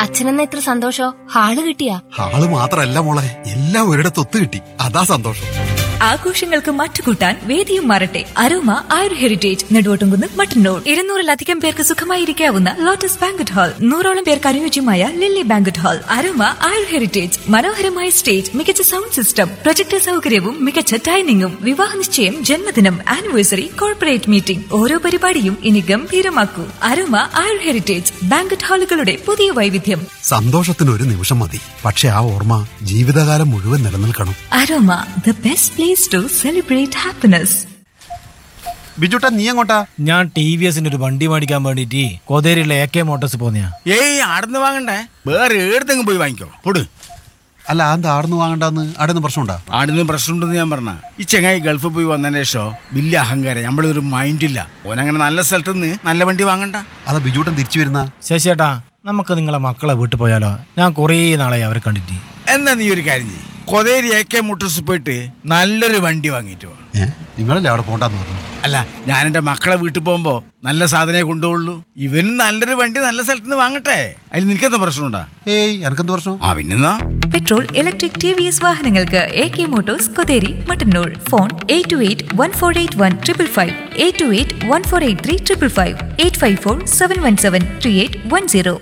അച്ഛനെന്ന ഇത്ര സന്തോഷോ ഹാള് കിട്ടിയാ ആള് മാത്രല്ല മോളെ എല്ലാം ഒരിടത്ത് ഒത്തു കിട്ടി അതാ സന്തോഷം ആഘോഷങ്ങൾക്ക് മറ്റുകൂട്ടാൻ വേദിയും മാറട്ടെ അരോമ ആയുർ ഹെറിറ്റേജ് നെടുവോട്ടുംകുന്ന് മട്ടന്നൂർ ഇരുന്നൂറിലധികം പേർക്ക് സുഖമായിരിക്കാവുന്ന ലോട്ടസ് ബാങ്കറ്റ് ഹാൾ നൂറോളം പേർക്ക് അനുയോജ്യമായ Lily banquet hall Aroma Ayur Heritage മനോഹരമായ സ്റ്റേജ് മികച്ച സൗണ്ട് സിസ്റ്റം പ്രൊജക്ടർ സൗകര്യവും മികച്ച ഡൈനിങ്ങും വിവാഹ നിശ്ചയം ജന്മദിനം ആനിവേഴ്സറി കോർപ്പറേറ്റ് മീറ്റിംഗ് ഓരോ പരിപാടിയും ഇനി ഗംഭീരമാക്കൂ അരോമ ആയുർ ഹെറിറ്റേജ് ബാങ്കറ്റ് ഹാളുകളുടെ പുതിയ വൈവിധ്യം സന്തോഷത്തിന് ഒരു നിമിഷം മതി പക്ഷെ ആ ഓർമ്മ ജീവിതകാലം മുഴുവൻ നിലനിൽക്കണം Aroma the best place to celebrate happiness ബിജുട്ടാ നീ എങ്ങോട്ടാ ഞാൻ ടി വി എസിന്റെ ഒരു വണ്ടി മേടിക്കാൻ വേണ്ടിട്ട് കോതേരിയിലെ എ കെ മോട്ടോഴ്സ് പോന്നെയാ ഏയ് ആടുന്ന് വാങ്ങണ്ടേ വേറെ ഏടത്തെങ്കിലും പോയി വാങ്ങിക്കോ പൊട് അല്ല എന്താ ആടുന്ന് വാങ്ങണ്ടെന്ന് ആടുന്ന് പ്രശ്നമുണ്ടാ ആടുന്ന് പ്രശ്നമുണ്ടെന്ന് ഞാൻ പറഞ്ഞ ഈ ചെങ്ങായി ഗൾഫിൽ പോയി വന്നതിന് ശേഷം വലിയ അഹങ്കാരം നമ്മളൊരു മൈൻഡില്ല ഓനങ്ങനെ നല്ല സ്ഥലത്ത് നിന്ന് നല്ല വണ്ടി വാങ്ങണ്ട അതാ ബിജുട്ടൻ തിരിച്ചു വരുന്ന ശശിയേട്ടാ നമുക്ക് നിങ്ങളെ മക്കളെ വീട്ടിൽ പോയാലോ ഞാൻ കുറേ നാളായി അവരെ കണ്ടിട്ട് എന്നാ നീ ഒരു കാര്യം ചെയ്യ് കൊതേരി എ കെ മുട്ടൂസ് പോയിട്ട് നല്ലൊരു വണ്ടി വാങ്ങിയിട്ട് വാ ഏ നിങ്ങളല്ലേ അവിടെ പോണ്ടെന്ന് പറഞ്ഞു അല്ല ഞാൻ എൻ്റെ മക്കളെ വീട്ടിൽ പോകുമ്പോ നല്ല സാധനമേ കൊണ്ടുപോകുള്ളൂ ഇവനും നല്ലൊരു വണ്ടി നല്ല സ്ഥലത്ത് നിന്ന് വാങ്ങട്ടെ അതിൽ നിനക്കെന്താ പ്രശ്നമുണ്ടാ ഏയ് എനക്കെന്ത് പ്രശ്നം ആ പിന്നെന്നാ petrol electric T V S വാഹനങ്ങൾക്ക് A K Motors Kotheri Mattannur phone eight two eight one four eight one triple five eight two eight one four eight three triple five eight five four seven one seven three eight one zero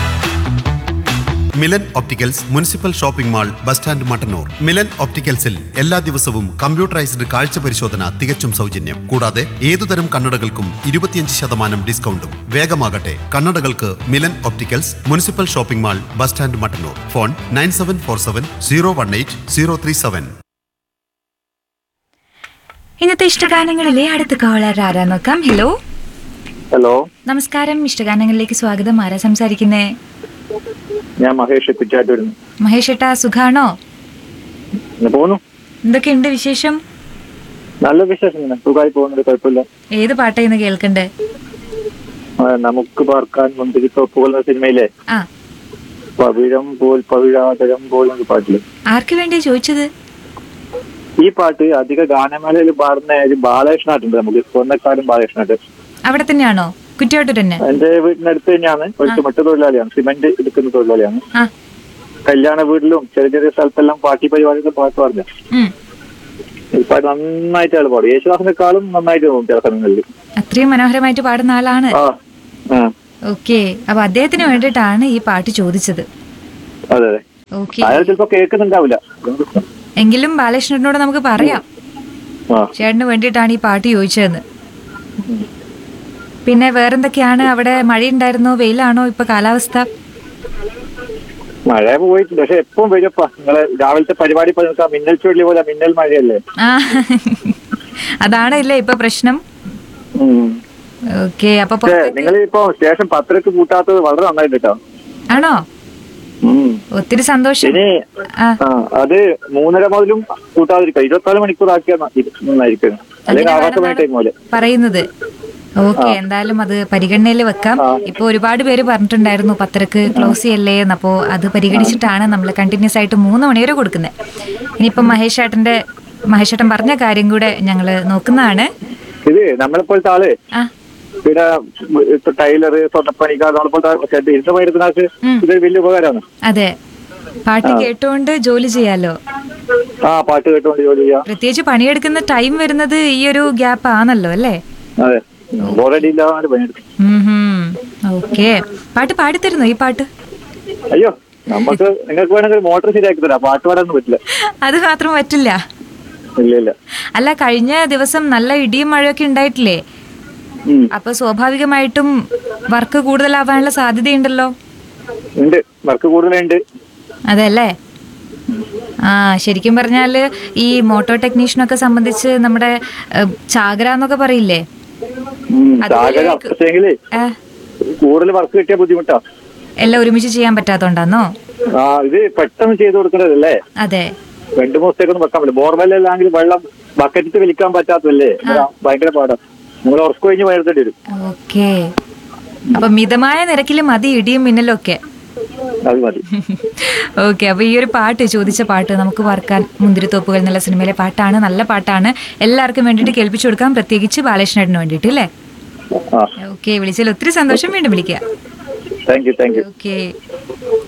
Milan opticals municipal shopping mall bus stand Mattannur Milan ഒപ്റ്റിക്കൽസിൽ എല്ലാ ദിവസവും computerised കാഴ്ച പരിശോധന തികച്ചും സൗജന്യം കൂടാതെ ഏതുതരം കണ്ണടകൾക്കും ഇരുപത്തിയഞ്ച് ശതമാനം ഡിസ്കൗണ്ടും വേഗമാകട്ടെ കണ്ണടകൾക്ക് Milan opticals municipal shopping mall bus stand Mattannur phone nine seven four seven zero one eight zero three seven ഇന്നത്തെ ഇഷ്ടഗാനങ്ങളിലെ അടുത്ത കോളർ ആരാ നോക്കാം ഹലോ ഹലോ നമസ്കാരം ഇഷ്ടഗാനങ്ങളിലേക്ക് സ്വാഗതം ആരാ സംസാരിക്കുന്നേ ഞാൻ മഹേഷ് കുറ്റാറ്റൂരിൽ മഹേഷ് ഏട്ടാ സുഖാണോ ഇങ്ങനെ പോകുന്നു എന്തൊക്കെയുണ്ട് വിശേഷം നല്ല വിശേഷം ഇങ്ങനെ സുഖമായി പോകുന്നുണ്ട് കുഴപ്പമില്ല ഏത് പാട്ടായിന്ന് കേൾക്കണ്ടേ ആ, നമുക്ക് പാർക്കാൻ മുന്തിരി തോപ്പുകൾ എന്ന സിനിമയിലെ ആ പവിഴം പോൽ പവിഴാതരം പോൽ എന്നൊരു പാട്ടില് ആർക്ക് വേണ്ടിയാ ചോദിച്ചത് ഈ പാട്ട് അധിക ഗാനമേളയിൽ പാടുന്ന ഒരു ബാലകൃഷ്ണാട്ടുണ്ട് നമുക്ക് സ്വന്തക്കാരൻ ബാലകൃഷ്ണാട്ട് അവിടെ തന്നെയാണോ കുറ്റിയോട്ട് തന്നെ എന്റെ വീടിനടുത്ത് തന്നെയാണ് ഒരു ചുമട്ട് തൊഴിലാളിയാണ് സിമന്റ് എടുക്കുന്ന തൊഴിലാളിയാണ് ആ കല്യാണ വീട്ടിലും ചെറിയ ചെറിയ സ്ഥലത്തെല്ലാം പാർട്ടി പരിപാടികളും പാട്ട് പറഞ്ഞു ഉം. ഈ പാട്ട് നന്നായിട്ട് ആൾ പാടും യേശുദാസിനെക്കാളും നന്നായിട്ട് തോന്നും ചില സമയങ്ങളിൽ അത്രയും മനോഹരമായിട്ട് പാടുന്ന ആളാണ് ആ ആ ഓക്കെ അപ്പൊ അദ്ദേഹത്തിന് വേണ്ടിയിട്ടാണ് ഈ പാട്ട് ചോദിച്ചത് അതെ അതെ ഓക്കെ അയാൾ ചിലപ്പോ കേൾക്കുന്നുണ്ടാവില്ല എങ്കിലും ബാലകൃഷ്ണനോട് നമുക്ക് പറയാം ആ ചേട്ടന് വേണ്ടിയിട്ടാണ് ഈ പാട്ട് ചോദിച്ചതെന്ന് പിന്നെ വേറെന്തൊക്കെയാണ് അവിടെ മഴയുണ്ടായിരുന്നോ വെയിലാണോ ഇപ്പൊ കാലാവസ്ഥ മഴ പോയിട്ടുണ്ട് പക്ഷെ എപ്പം വരുപ്പ നിങ്ങളെ രാവിലത്തെ പരിപാടി പോയി നിൽക്കാം മിന്നൽ ചുഴലി പോലെ മിന്നൽ മഴയല്ലേ ആ അതാണല്ലേ ഇപ്പൊ പ്രശ്നം ഉം. ഓക്കെ അപ്പൊ പക്ഷേ പുറത്തേക്ക് നിങ്ങൾ ഇപ്പൊ സ്റ്റേഷൻ പത്രക്ക് കൂട്ടാത്തത് വളരെ നന്നായിട്ട് കേട്ടോ ആണോ ഉം. ഒത്തിരി സന്തോഷം ഇനി ആ ആ അത് മൂന്നര മുതലും കൂട്ടാതിരിക്കാം ഇരുപത്തിനാല് മണിക്കൂർ ആക്കിയാൽ നന്നായിരിക്കും അല്ലെങ്കിൽ ആകാശവാണി ടൈം പോലെ പറയുന്നത് ഓക്കെ എന്തായാലും അത് പരിഗണനയിൽ വെക്കാം ഇപ്പൊ ഒരുപാട് പേര് പറഞ്ഞിട്ടുണ്ടായിരുന്നു പത്രക്ക് ക്ലോസ് ചെയ്യല്ലേ എന്ന് അപ്പോ അത് പരിഗണിച്ചിട്ടാണ് നമ്മൾ കണ്ടിന്യൂസ് ആയിട്ട് മൂന്ന് മണി വരെ കൊടുക്കുന്നത് ഇനിയിപ്പം മഹേഷ് ഏട്ടന്റെ മഹേഷ് ഏട്ടൻ പറഞ്ഞ കാര്യം കൂടെ ഞങ്ങള് നോക്കുന്നതാണ് ഇത് നമ്മളെപ്പോലത്തെ ആള് ആ പിന്നെ ഇപ്പൊ ടൈലർ സ്വർണ്ണപ്പണിക്കാർ നമ്മളെപ്പോലത്തെ ഇരുന്ന പണിയെടുക്കുന്നവർക്ക് ഇതൊരു വലിയ ഉപകാരമാണ് അതെ പാട്ട് കേട്ടുകൊണ്ട് ജോലി ചെയ്യാലോ ആ പാട്ട് കേട്ടുകൊണ്ട് ജോലി ചെയ്യാം പ്രത്യേകിച്ച് പണിയെടുക്കുന്ന ടൈം വരുന്നത് ഈ ഒരു ഗ്യാപ്പ് ആണല്ലോ അല്ലേ അതെ ബോറടി ഇല്ലാതെ പണിയെടുക്കും ഓക്കെ പാട്ട് പാടിത്തരുന്നോ ഈ പാട്ട് അയ്യോ നമുക്ക് നിങ്ങൾക്ക് വേണമെങ്കിൽ മോട്ടോർ ശരിയാക്കി തരാം പാട്ട് പാടാനൊന്നും പറ്റില്ല അത് മാത്രം പറ്റില്ല ഇല്ല ഇല്ല അല്ല കഴിഞ്ഞ ദിവസം നല്ല ഇടിയും മഴയൊക്കെ ഉണ്ടായിട്ടില്ലേ ഉം. അപ്പൊ സ്വാഭാവികമായിട്ടും വർക്ക് കൂടുതലാവാനുള്ള സാധ്യതയുണ്ടല്ലോ ഉണ്ട് വർക്ക് കൂടുതലുണ്ട് അതെ അല്ലേ ആ ശരിക്കും പറഞ്ഞാല് ഈ മോട്ടോർ ടെക്നീഷ്യനൊക്കെ സംബന്ധിച്ച് നമ്മുടെ ഏഹ്, ചാകര എന്നൊക്കെ പറയില്ലേ ഉം. അതുപോലെ ചാകര ക- പക്ഷേങ്കില് ഏ, കൂടുതൽ വർക്ക് കിട്ടിയ ബുദ്ധിമുട്ടാ എല്ലാം ഒരുമിച്ച് ചെയ്യാൻ പറ്റാത്തോണ്ടാന്നോ ആ ഇത് പെട്ടെന്ന് ചെയ്ത് കൊടുക്കേണ്ടതല്ലേ അതെ രണ്ടു ദിവസത്തേക്കൊന്നും വെക്കാൻ പറ്റില്ല ബോർവെല്ലാണെങ്കിൽ വെള്ളം ബക്കറ്റിട്ട് വലിക്കാൻ പറ്റാത്തതല്ലേ അതാ ഭയങ്കര പാടാ നിങ്ങൾ ഉറക്കു കഴിഞ്ഞ് പകർത്തേണ്ടി വരും ഓക്കെ അപ്പൊ മിതമായ നിരക്കിൽ മതി ഇടിയും മിന്നലും ഒക്കെ അത് മതി ഓക്കെ അപ്പൊ ഈ ഒരു പാട്ട് ചോദിച്ച പാട്ട് നമുക്ക് വർക്കാൻ മുന്തിരിത്തോപ്പുകൾ എന്നുള്ള സിനിമയിലെ പാട്ടാണ് നല്ല പാട്ടാണ് എല്ലാവർക്കും വേണ്ടിയിട്ട് കേൾപ്പിച്ചു കൊടുക്കാം പ്രത്യേകിച്ച് ബാലകൃഷ്ണന് വേണ്ടിയിട്ട് അല്ലേ ആ ഓക്കെ വിളിച്ചതിൽ ഒത്തിരി സന്തോഷം വീണ്ടും വിളിക്കുക thank you thank you okay